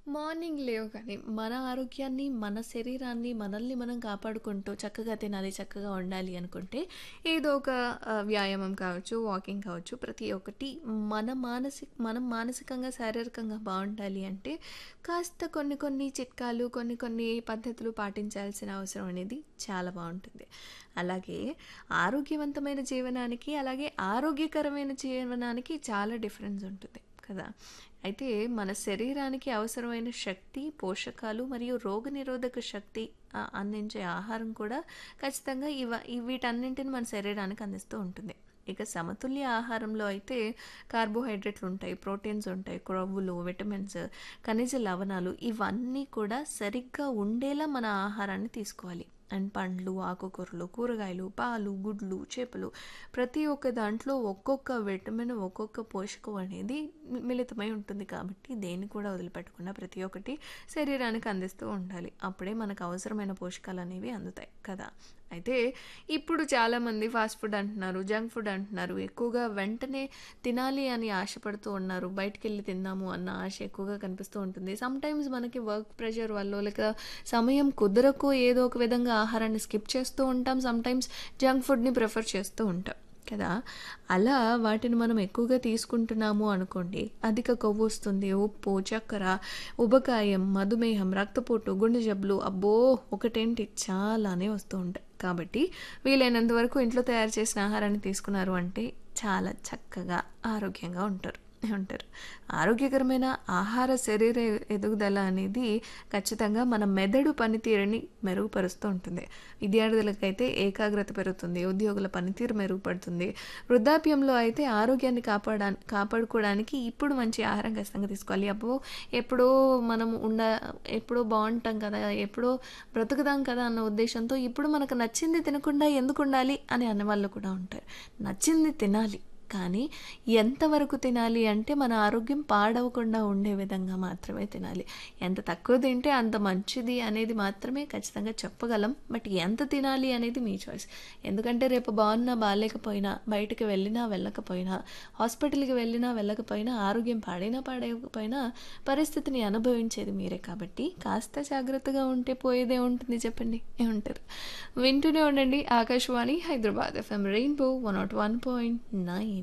Morning లేవగానే మన ఆరోగ్యాన్ని, మన శరీరాన్ని, మనల్ని మనం కాపాడుకుంటూ చక్కగా తినాలి, చక్కగా ఉండాలి అనుకుంటే ఏదో ఒక ఆహ్, వ్యాయామం కావచ్చు, వాకింగ్ కావచ్చు, ప్రతి ఒక్కటి మన మానసిక మనం మానసికంగా, శారీరకంగా బావుండాలి అంటే కాస్త కొన్ని కొన్ని చిట్కాలు, కొన్ని కొన్ని పద్ధతులు పాటించాల్సిన అవసరం అనేది చాలా బావుంటుంది. అలాగే ఆరోగ్యవంతమైన జీవనానికి, అలాగే ఆరోగ్యకరమైన జీవనానికి చాలా డిఫరెన్స్ ఉంటుంది కదా! అయితే మన శరీరానికి అవసరమైన శక్తి, పోషకాలు మరియు రోగనిరోధక శక్తి ఆహ్, అందించే ఆహారం కూడా ఖచ్చితంగా ఇవ ఈ వీటన్నింటిని మన శరీరానికి అందిస్తూ ఉంటుంది. ఇక సమతుల్య ఆహారంలో అయితే కార్బోహైడ్రేట్లు ఉంటాయి, ప్రోటీన్స్ ఉంటాయి, క్రొవ్వులు, విటమిన్స్, ఖనిజ లవణాలు ఇవన్నీ కూడా సరిగ్గా ఉండేలా మన ఆహారాన్ని తీసుకోవాలి. అండ్ పండ్లు, ఆకుకూరలు, కూరగాయలు, పాలు, గుడ్లు, చేపలు ప్రతి ఒక్క దాంట్లో ఒక్కొక్క విటమిన్, ఒక్కొక్క పోషకం అనేది మి మిళితమై ఉంటుంది కాబట్టి దేన్ని కూడా వదిలిపెట్టకుండా ప్రతి ఒక్కటి శరీరానికి అందిస్తూ ఉండాలి. అప్పుడే మనకు అవసరమైన పోషకాలనేవి అందుతాయి కదా! అయితే ఇప్పుడు చాలామంది ఫాస్ట్ ఫుడ్ అంటున్నారు, జంక్ ఫుడ్ అంటున్నారు. ఎక్కువగా వెంటనే తినాలి అని ఆశపడుతూ ఉన్నారు. బయటికెళ్ళి తిందాము అన్న ఆశ ఎక్కువగా కనిపిస్తూ ఉంటుంది. సమ్‌టైమ్స్ మనకి వర్క్ ప్రెషర్ వల్లో లేక సమయం కుదరకో ఏదో ఒక విధంగా ఆహారాన్ని స్కిప్ చేస్తూ ఉంటాం. సమ్‌టైమ్స్ జంక్ ఫుడ్‌ని ప్రిఫర్ చేస్తూ ఉంటాం కదా! అలా వాటిని మనం ఎక్కువగా తీసుకుంటున్నాము అనుకోండి, అధిక కొవ్వొస్తుంది, ఉప్పు, చక్కెర, ఊబకాయం, మధుమేహం, రక్తపోటు, గుండె జబ్బులు అబ్బో! ఒకటేంటి చాలానే వస్తూ ఉంటాయి. కాబట్టి వీలైనంత వరకు ఇంట్లో తయారు చేసిన ఆహారాన్ని తీసుకున్నారు అంటే చాలా చక్కగా, ఆరోగ్యంగా ఉంటారు ఉంటారు. ఆరోగ్యకరమైన ఆహార శరీర ఎదుగుదల అనేది ఖచ్చితంగా మన మెదడు పనితీరుని మెరుగుపరుస్తూ ఉంటుంది. విద్యార్థులకైతే ఏకాగ్రత పెరుగుతుంది, ఉద్యోగుల పనితీరు మెరుగుపడుతుంది. వృద్ధాప్యంలో అయితే ఆరోగ్యాన్ని కాపాడా కాపాడుకోవడానికి ఇప్పుడు మంచి ఆహారం ఖచ్చితంగా తీసుకోవాలి. అబ్బో! ఎప్పుడో మనం ఉండ ఎప్పుడో బావుంటాం కదా! ఎప్పుడో బ్రతుకుదాం కదా! అన్న ఉద్దేశంతో ఇప్పుడు మనకు నచ్చింది తినకుండా ఎందుకుండాలి అని అనేవాళ్ళు కూడా ఉంటారు. నచ్చింది తినాలి. కానీ ఎంతవరకు తినాలి అంటే మన ఆరోగ్యం పాడవకుండా ఉండే విధంగా మాత్రమే తినాలి. ఎంత తక్కువ తింటే అంత మంచిది అనేది మాత్రమే ఖచ్చితంగా చెప్పగలం. బట్ ఎంత తినాలి అనేది మీ చాయిస్. ఎందుకంటే రేపు బావున్నా, బాలేకపోయినా, బయటకి వెళ్ళినా, వెళ్ళకపోయినా, హాస్పిటల్‌కి వెళ్ళినా, వెళ్ళకపోయినా, ఆరోగ్యం పాడైనా, పాడైపోయినా పరిస్థితిని అనుభవించేది మీరే కాబట్టి కాస్త జాగ్రత్తగా ఉంటే పోయేదేముంటుంది చెప్పండి? ఏమంటారు? వింటూనే ఉండండి ఆకాశవాణి హైదరాబాద్ ఎఫ్ఎం రెయిన్బో 101.9